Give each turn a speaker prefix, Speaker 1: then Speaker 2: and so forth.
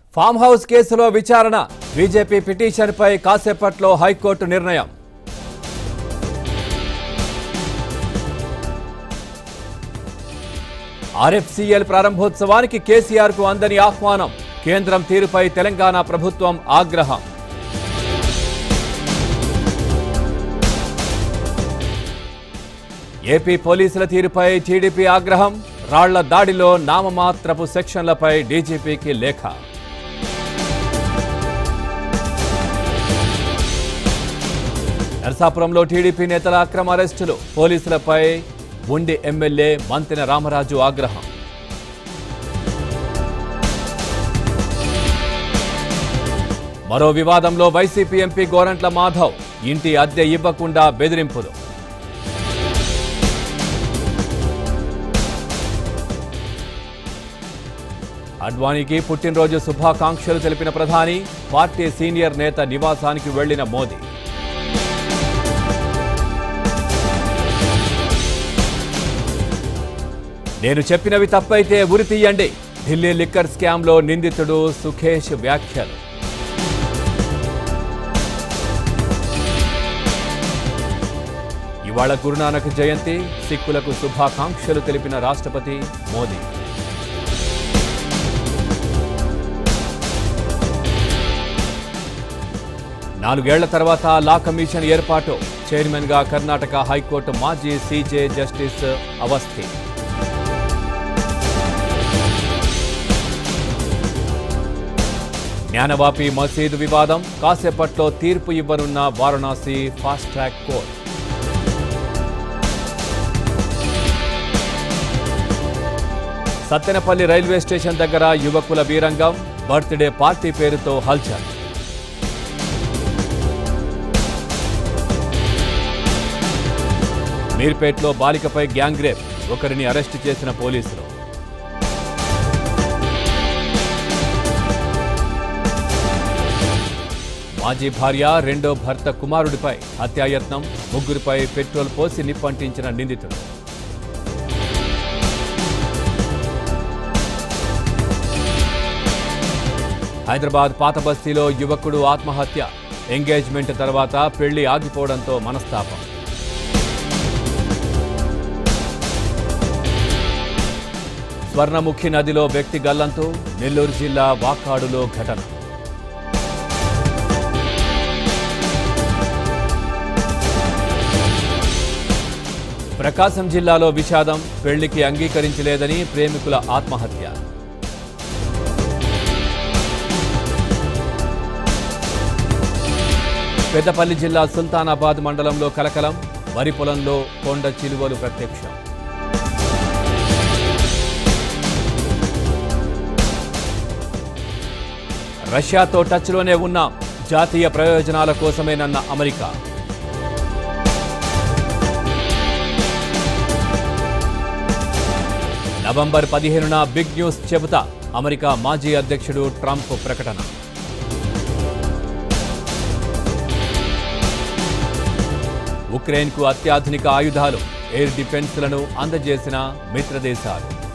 Speaker 1: farm house కేసులో విచారణ BJP పిటిషన్పై కాసేపట్లో హైకోర్టు నిర్ణయం ఆర్ఎఫ్సిఎల్ ప్రారంభోత్సవానికి కేసీఆర్ కు అందని ఆహ్వానం కేంద్రం తీరుపై తెలంగాణ ప్రభుత్వం ఆగ్రహం ఏపీ పోలీసుల తీరుపై టీడీపీ ఆగ్రహం రాళ్ల దాడిలో నామమాత్రపు సెక్షన్లపై డీజీపీకి లేఖ నరసాపురంలో టీడీపీ నేతల అక్రమ అరెస్టులు పోలీసులపై ఉండి ఎమ్మెల్యే మంతెన రామరాజు ఆగ్రహం మరో వివాదంలో వైసీపీ ఎంపీ గోరంట్ల మాధవ్ ఇంటి అద్దె ఇవ్వకుండా బెదిరింపులు అడ్వాణీకి పుట్టినరోజు శుభాకాంక్షలు తెలిపిన ప్రధాని పార్టీ సీనియర్ నేత నివాసానికి వెళ్లిన మోదీ నేను చెప్పినవి తప్పైతే ఉరి తీయండి ఢిల్లీ లిక్కర్ స్కామ్లో నిందితుడు సుఖేష్ వ్యాఖ్యలు ఇవాళ గురునానక్ జయంతి సిక్కులకు శుభాకాంక్షలు తెలిపిన రాష్ట్రపతి మోదీ నాలుగేళ్ల తర్వాత లా కమిషన్ ఏర్పాటు చైర్మన్ గా కర్ణాటక హైకోర్టు మాజీ సీజే జస్టిస్ అవస్థి జ్ఞానవాపి మసీదు వివాదం కాసేపట్లో తీర్పు ఇవ్వనున్న Varanasi fast track court Sattenapalli railway station దగ్గర యువకుల వీరంగం బర్త్డే పార్టీ పేరుతో హల్చల్ మీర్పేట్లో బాలికపై గ్యాంగ్ రేప్ ఒకరిని అరెస్టు చేసిన పోలీసులు మాజీ భార్య రెండో భర్త కుమారుడిపై హత్యాయత్నం ముగ్గురిపై పెట్రోల్ పోసి నిప్పంటించిన నిందితుడు హైదరాబాద్ పాత బస్తీలో యువకుడు ఆత్మహత్య ఎంగేజ్మెంట్ తర్వాత పెళ్లి ఆగిపోవడంతో మనస్తాపం స్వర్ణముఖి నదిలో వ్యక్తి గల్లంతు నెల్లూరు జిల్లా వాకాడులో ఘటన ప్రకాశం జిల్లాలో విషాదం పెళ్లికి అంగీకరించలేదని ప్రేమికుల ఆత్మహత్య పెద్దపల్లి జిల్లా సుల్తానాబాద్ మండలంలో కలకలం వరి పొలంలో కొండ చిలువలు ప్రత్యక్షం రష్యాతో టచ్లోనే ఉన్నాం జాతీయ ప్రయోజనాల కోసమేనన్న అమెరికా నవంబర్ పదిహేనున బిగ్ న్యూస్ చెబుతా అమెరికా మాజీ అధ్యక్షుడు ట్రంప్ ప్రకటన ఉక్రెయిన్కు అత్యాధునిక ఆయుధాలు ఎయిర్ డిఫెన్స్లను అందజేసిన మిత్రదేశాలు